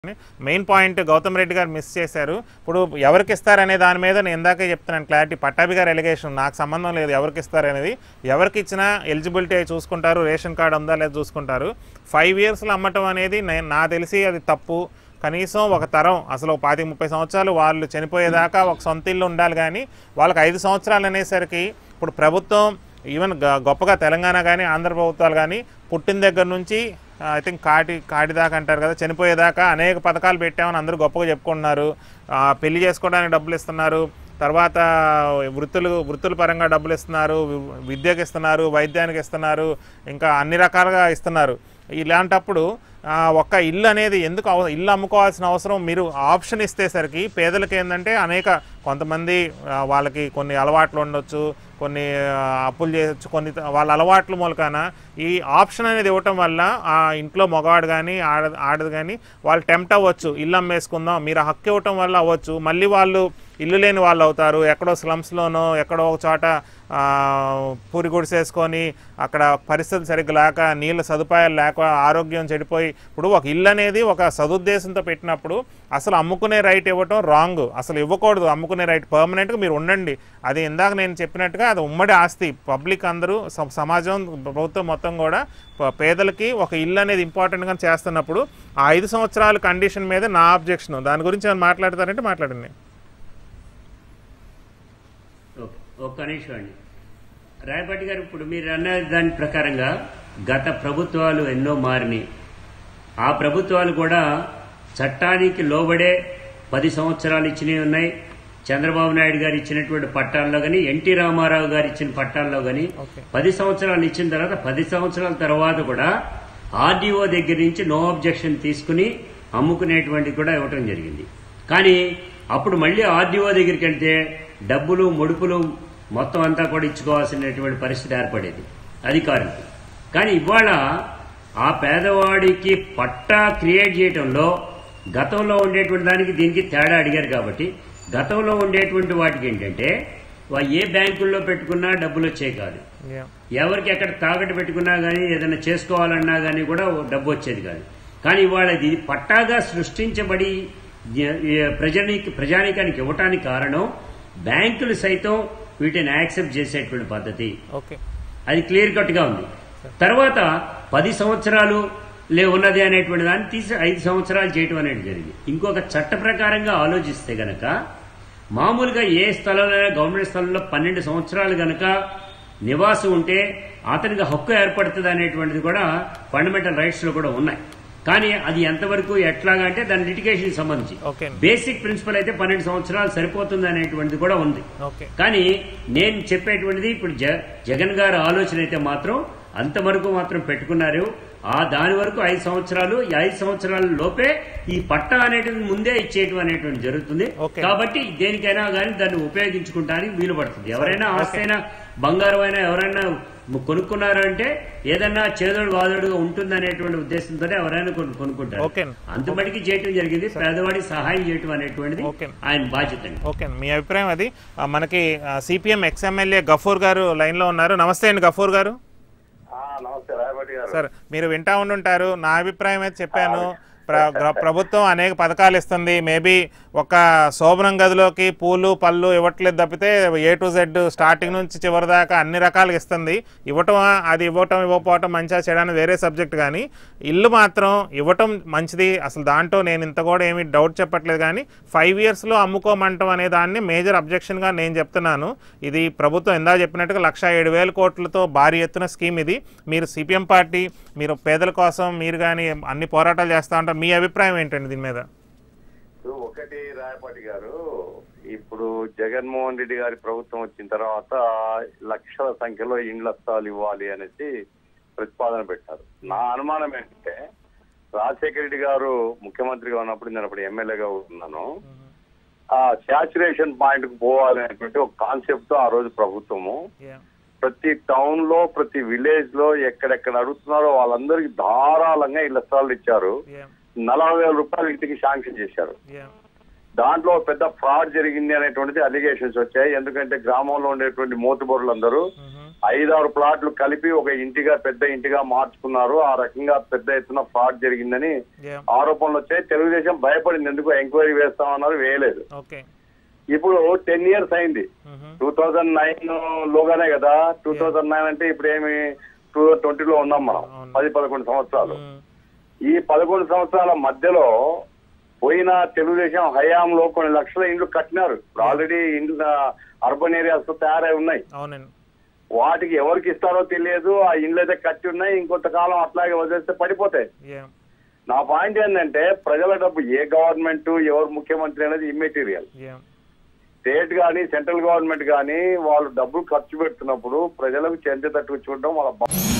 Main point Gautam Reddy గారు miss చేశారు ఇప్పుడు ఎవరికి ఇస్తారనే దాని మీద నేను ఇందాకే చెప్తున్నాను క్లారిటీ పట్టాభి గారు ఎలిగేషన్ నాకు సంబంధం లేదు ఎవరికి ఇస్తారనేది ఎవరికి ఇచ్చినా ఎలిజిబిలిటీ చూసుకుంటారు రేషన్ కార్డు ఉందా లేదా చూసుకుంటారు ఫైవ్ ఇయర్స్లో అమ్మటం అనేది నేను నా తెలిసి అది తప్పు కనీసం ఒక తరం అసలు ఒక పాతిక ముప్పై సంవత్సరాలు వాళ్ళు చనిపోయేదాకా ఒక సొంత ఇల్లు ఉండాలి కానీ వాళ్ళకి ఐదు సంవత్సరాలు అనేసరికి ఇప్పుడు ప్రభుత్వం ఈవెన్ గ- గొప్పగా తెలంగాణ కానీ ఆంధ్ర ప్రభుత్వాలు కానీ పుట్టిన దగ్గర నుంచి ఐ థింక్ కాటి కాటి దాకా అంటారు కదా చనిపోయేదాకా అనేక పథకాలు పెట్టామని అందరూ గొప్పగా చెప్పుకుంటున్నారు ఆ, పెళ్లి చేసుకోవడానికి డబ్బులు ఇస్తున్నారు తర్వాత వృత్తులు వృత్తుల పరంగా డబ్బులు ఇస్తున్నారు వి- విద్యకి ఇస్తున్నారు వైద్యానికి ఇస్తున్నారు ఇంకా అన్ని రకాలుగా ఇస్తున్నారు ఇలాంటప్పుడు ఆ, ఒక్క ఇల్లు అనేది ఎందుకు అవ ఇల్లు అమ్ముకోవాల్సిన అవసరం మీరు ఆప్షన్ ఇస్తేసరికి పేదలకు ఏంటంటే అనేక కొంతమంది ఆ, వాళ్ళకి కొన్ని అలవాట్లు ఉండొచ్చు కొన్ని ఆ, అప్పులు చేయొచ్చు కొన్ని త- వాళ్ళ అలవాట్ల మూలకాన ఈ ఆప్షన్ అనేది ఇవ్వటం వల్ల ఆ ఇంట్లో మగవాడు కానీ ఆడ ఆడదు కానీ వాళ్ళు టెంప్ట్ అవ్వచ్చు ఇల్లు అమ్మేసుకుందాం మీరు ఆ హక్కు ఇవ్వటం వల్ల అవ్వచ్చు మళ్ళీ వాళ్ళు ఇల్లు లేని వాళ్ళు అవుతారు ఎక్కడో స్లమ్స్లోనో ఎక్కడో ఒక చోట ఆ, పూరి గుడిసేసుకొని అక్కడ పరిస్థితులు సరిగ్గా లేక నీళ్ళ సదుపాయాలు లేక ఆరోగ్యం చెడిపోయి ఇప్పుడు ఒక ఇల్లు అనేది ఒక సదుద్దేశంతో పెట్టినప్పుడు అసలు అమ్ముకునే రైట్ ఇవ్వటం రాంగ్ అసలు ఇవ్వకూడదు అమ్ముకునే రైట్ పర్మనెంట్గా మీరు ఉండండి అది ఇందాక నేను చెప్పినట్టుగా అది ఉమ్మడి ఆస్తి పబ్లిక్ అందరూ స- సమాజం ప్రభుత్వం మొత్తం కూడా ప- పేదలకి ఒక ఇల్లు అనేది ఇంపార్టెంట్గా చేస్తున్నప్పుడు ఆ ఐదు సంవత్సరాల కండిషన్ మీద నా అబ్జెక్షన్ దాని గురించి ఏమైనా మాట్లాడతారంటే మాట్లాడండి ఓకే ఒక్క నిమిషం అండి రాయపాటి గారు ఇప్పుడు మీరు అన్న దాని ప్రకారంగా గత ప్రభుత్వాలు ఎన్నో మారినాయి ఆ ప్రభుత్వాలు కూడా చట్టానికి లోబడే పది సంవత్సరాలు ఇచ్చినవి ఉన్నాయి చంద్రబాబు నాయుడు గారు ఇచ్చినటువంటి పట్టాల్లో కానీ ఎన్టీ రామారావు గారు ఇచ్చిన పట్టాల్లో కానీ ఓకే పది సంవత్సరాలు ఇచ్చిన తర్వాత పది సంవత్సరాల తర్వాత కూడా ఆర్డీఓ దగ్గర నుంచి నో అబ్జెక్షన్ తీసుకుని అమ్ముకునేటువంటిది కూడా ఇవ్వటం జరిగింది కానీ అప్పుడు మళ్ళీ ఆర్డీఓ దగ్గరికి వెళ్తే డబ్బులు ముడుపులు మొత్తం అంతా కూడా ఇచ్చుకోవాల్సినటువంటి పరిస్థితి ఏర్పడేది అధికారులకు కానీ ఇవాళ ఆ పేదవాడికి పట్టా క్రియేట్ చేయటంలో గతంలో ఉండేటువంటి దానికి దీనికి తేడా అడిగారు కాబట్టి గతంలో ఉండేటువంటి వాటికి ఏంటంటే వా- ఏ బ్యాంకుల్లో పెట్టుకున్నా డబ్బులు వచ్చేవి కాదు Yeah. ఎవరికి ఎక్కడ తాకట్టు పెట్టుకున్నా కానీ ఏదైనా చేసుకోవాలన్నా కానీ కూడా ఓ డబ్బు వచ్చేది కాదు కానీ ఇవాళ ఇది పట్టాగా సృష్టించబడి జ- ఈ ప్రజానికి ప్రజానికానికి ఇవ్వటానికి కారణం బ్యాంకులు సైతం వీటిని యాక్సెప్ట్ చేసేటువంటి పద్ధతి ఓకే అది క్లియర్ కట్ గా ఉంది తర్వాత పది సంవత్సరాలు లే ఉన్నది అనేటువంటి దాన్ని తీసి ఐదు సంవత్సరాలు చేయటం అనేది జరిగింది ఇంకొక చట్ట ప్రకారంగా ఆలోచిస్తే గనక మామూలుగా ఏ స్థలంలో గవర్నమెంట్ స్థలంలో పన్నెండు సంవత్సరాలు గనక నివాసం ఉంటే అతనికి హక్కు ఏర్పడుతుంది అనేటువంటిది కూడా ఫండమెంటల్ రైట్స్ లో కూడా ఉన్నాయి కానీ అది ఎంతవరకు ఎట్లాగా అంటే దాని లిటిగేషన్ సంబంధించి ఓకే బేసిక్ ప్రిన్సిపల్ అయితే పన్నెండు సంవత్సరాలు సరిపోతుంది అనేటువంటిది కూడా ఉంది ఓకే కానీ నేను చెప్పేటువంటిది ఇప్పుడు జ జగన్ గారి ఆలోచన అయితే మాత్రం అంతవరకు మాత్రం పెట్టుకున్నారు ఆ దాని వరకు ఐదు సంవత్సరాలు ఈ ఐదు సంవత్సరాల లోపే ఈ పట్టా అనేటువంటి ముందే ఇచ్చేయటం అనేటువంటి జరుగుతుంది Okay. కాబట్టి దేనికైనా కానీ దాన్ని ఉపయోగించుకుంటానికి వీలు పడుతుంది ఎవరైనా ఆస్తి అయినా బంగారం అయినా ఎవరైనా కొనుక్కున్నారు అంటే ఏదన్నా చేదోడు వాదోడుగా ఉంటుంది అనేటువంటి ఉద్దేశంతోనే ఎవరైనా కొను- కొనుక్కుంటారు Okay. అంతమటికి చేయటం జరిగింది పేదవాడికి సహాయం చేయటం అనేటువంటిది Okay. ఆయన బాధ్యత అండి ఓకే అండి. మీ అభిప్రాయం అది ఆ, మనకి సిపిఎం ఎక్స్ఎమ్మెల్యే గఫూర్ గారు లైన్లో ఉన్నారు నమస్తే అండి గఫూర్ గారు ఆ, నమస్తే రాయపటి గారు సార్ మీరు వింటా ఉండుంటారు నా అభిప్రాయం అయితే చెప్పాను ప్ర గ్ర- ప్రభుత్వం అనేక పథకాలు ఇస్తుంది మేబీ ఒక శోభనం గదిలోకి పూలు పళ్ళు ఇవ్వట్లేదు తప్పితే ఏ టు జెడ్ స్టార్టింగ్ నుంచి చివరి దాకా అన్ని రకాలుగా ఇస్తుంది ఇవ్వటం అది ఇవ్వటం ఇవ్వకపోవటం మంచిగా చేయడానికి వేరే సబ్జెక్ట్ కానీ ఇల్లు మాత్రం ఇవ్వటం మంచిది అసలు దాంట్లో నేను ఇంత కూడా ఏమీ డౌట్ చెప్పట్లేదు కానీ ఫైవ్ ఇయర్స్లో అమ్ముకోమంటం అనే దాన్ని మేజర్ అబ్జెక్షన్గా నేను చెప్తున్నాను ఇది ప్రభుత్వం ఇందా చెప్పినట్టుగా లక్ష ఏడు వేల కోట్లతో భారీ ఎత్తున స్కీమ్ ఇది మీరు సిపిఎం పార్టీ మీరు పేదల కోసం మీరు కానీ అన్ని పోరాటాలు చేస్తూ ఉంటారు మీ అభిప్రాయం ఏంటండి దీని మీద ఇప్పుడు ఒకటి రాయపాటి గారు ఇప్పుడు జగన్మోహన్ రెడ్డి గారి ప్రభుత్వం వచ్చిన తర్వాత లక్షల సంఖ్యలో ఇండ్ల స్థలాలు ఇవ్వాలి అనేసి ప్రతిపాదన పెట్టారు నా అనుమానం ఏంటంటే రాజశేఖర రెడ్డి గారు ముఖ్యమంత్రిగా ఉన్నప్పుడు నేను అప్పుడు ఎమ్మెల్యేగా ఉన్నాను ఆ శాచురేషన్ పాయింట్ కు పోవాలనేటువంటి ఒక కాన్సెప్ట్ తో ఆ రోజు ప్రభుత్వము ప్రతి టౌన్ లో ప్రతి విలేజ్ లో ఎక్కడెక్కడ అడుగుతున్నారో వాళ్ళందరికీ ధారాళంగా ఇళ్ల స్థలాలు ఇచ్చారు నలభై వేల రూపాయలు ఇంటికి శాంక్షన్ చేశారు దాంట్లో పెద్ద ఫ్రాడ్ జరిగింది అనేటువంటిది అలిగేషన్స్ వచ్చాయి ఎందుకంటే గ్రామంలో ఉండేటువంటి మోతుబరులందరూ ఐదారు ప్లాట్లు కలిపి ఒక ఇంటిగా పెద్ద ఇంటిగా మార్చుకున్నారు ఆ రకంగా పెద్ద ఎత్తున ఫ్రాడ్ జరిగిందని యా ఆరోపణలు వచ్చాయి తెలుగుదేశం భయపడింది ఎందుకు ఎంక్వైరీ వేస్తామన్నారు వేయలేదు ఓకే ఇప్పుడు టెన్ ఇయర్స్ అయింది మ్హూ. టూ థౌజండ్ నైన్ లోగానే కదా టూ థౌజండ్ నైన్ అంటే ఇప్పుడు ఏమి టూ ట్వంటీలో ఉన్నాం మనం అవును. పది పదకొండు సంవత్సరాలు మ్, ఈ పదకొండు సంవత్సరాల మధ్యలో పోయిన తెలుగుదేశం హయాంలో కొన్ని లక్షల ఇండ్లు కట్టినారు ఇప్పుడు ఆల్రెడీ ఇండ్లు అర్బన్ ఏరియాస్ తయారై ఉన్నాయి అవునండి వాటికి ఎవరికి ఇస్తారో తెలియదు ఆ ఇండ్లు అయితే కట్టి ఉన్నాయి ఇంకొంతకాలం అట్లాగే వదిలేస్తే పడిపోతాయి యా నా పాయింట్ ఏంటంటే ప్రజల డబ్బు ఏ గవర్నమెంట్ ఎవరు ముఖ్యమంత్రి అనేది ఇమ్మెటీరియల్ యా స్టేట్ కానీ సెంట్రల్ గవర్నమెంట్ కానీ వాళ్ళు డబ్బులు ఖర్చు పెడుతున్నప్పుడు ప్రజలకు చెందేటట్టు చూడడం వాళ్ళ బా-